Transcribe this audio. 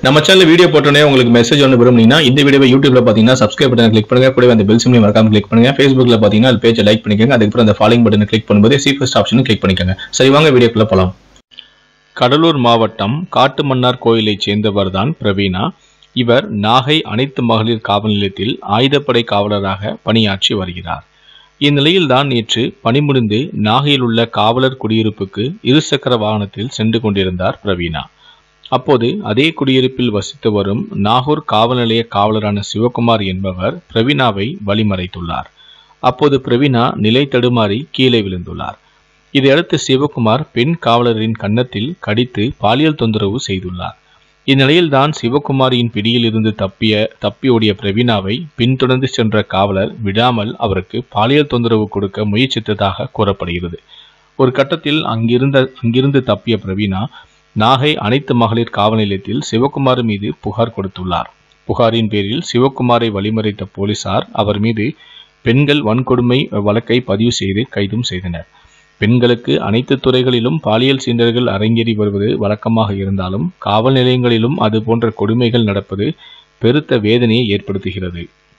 நம்ம channel video போட்டோன்னே உங்களுக்கு மெசேஜ் ஒன்று விரும்புனீங்கன்னா இந்த வீடியோவை யூடியூப்ல பார்த்தீங்கன்னா சப்ஸ்கிரைப் பட்டன் கிளிக் பண்ணுங்க கூடவே அந்த பெல் சிம்லையும் மறக்காம கிளிக் பண்ணுங்க ஃபேஸ்புக்ல பார்த்தீங்கன்னா அது பேஜை லைக் பண்ணிக்கோங்க அதுக்கப்புறம் அந்த ஃபாலோயிங் பட்டனை கிளிக் பண்ணும்போது சீஃபஸ்ட் ஆப்ஷனும் கிளிக் பண்ணிக்கோங்க சரி வாங்க வீடியோக்குள்ள போலாம் கடலூர் மாவட்டம் காட்டுமன்னார் கோயிலைச் சேர்ந்தவர்தான் பிரவீனா இவர் நாகை அனைத்து மகளிர் காவல் நிலையத்தில் ஆயுதப்படை காவலராக பணியாற்றி வருகிறார் இந்நிலையில்தான் நேற்று பணி முடிந்து நாகையில் உள்ள காவலர் குடியிருப்புக்கு இருசக்கர வாகனத்தில் சென்று கொண்டிருந்தார் பிரவீனா அப்போது அதே குடியிருப்பில் வசித்து வரும் நாகூர் காவல் நிலைய காவலரான சிவகுமார் என்பவர் பிரவீனாவை வழிமறைத்துள்ளார் அப்போது பிரவீனா நிலை தடுமாறி கீழே விழுந்துள்ளார் இதையடுத்து சிவகுமார் பெண் காவலரின் கன்னத்தில் கடித்து பாலியல் தொந்தரவு செய்துள்ளார் இந்நிலையில்தான் சிவகுமாரியின் பிடியில் இருந்து தப்பிய தப்பி ஓடிய பிரவீனாவை பின்தொடர்ந்து சென்ற காவலர் விடாமல் அவருக்கு பாலியல் தொந்தரவு கொடுக்க முயற்சித்ததாக கூறப்படுகிறது ஒரு கட்டத்தில் அங்கிருந்த அங்கிருந்து தப்பிய பிரவீனா நாகை அனைத்து மகளிர் காவல் நிலையத்தில் சிவகுமார் மீது புகார் கொடுத்துள்ளார் புகாரின் பேரில் சிவகுமாரை வழிமறைத்த போலீசார் அவர் மீது பெண்கள் வன்கொடுமை வழக்கை பதிவு செய்து கைதும் செய்தனர் பெண்களுக்கு அனைத்து துறைகளிலும் பாலியல் சீண்டல்கள் அரங்கேறி வருவது வழக்கமாக இருந்தாலும் காவல் நிலையங்களிலும் அது போன்ற கொடுமைகள் நடப்பது பெருத்த வேதனையை ஏற்படுத்துகிறது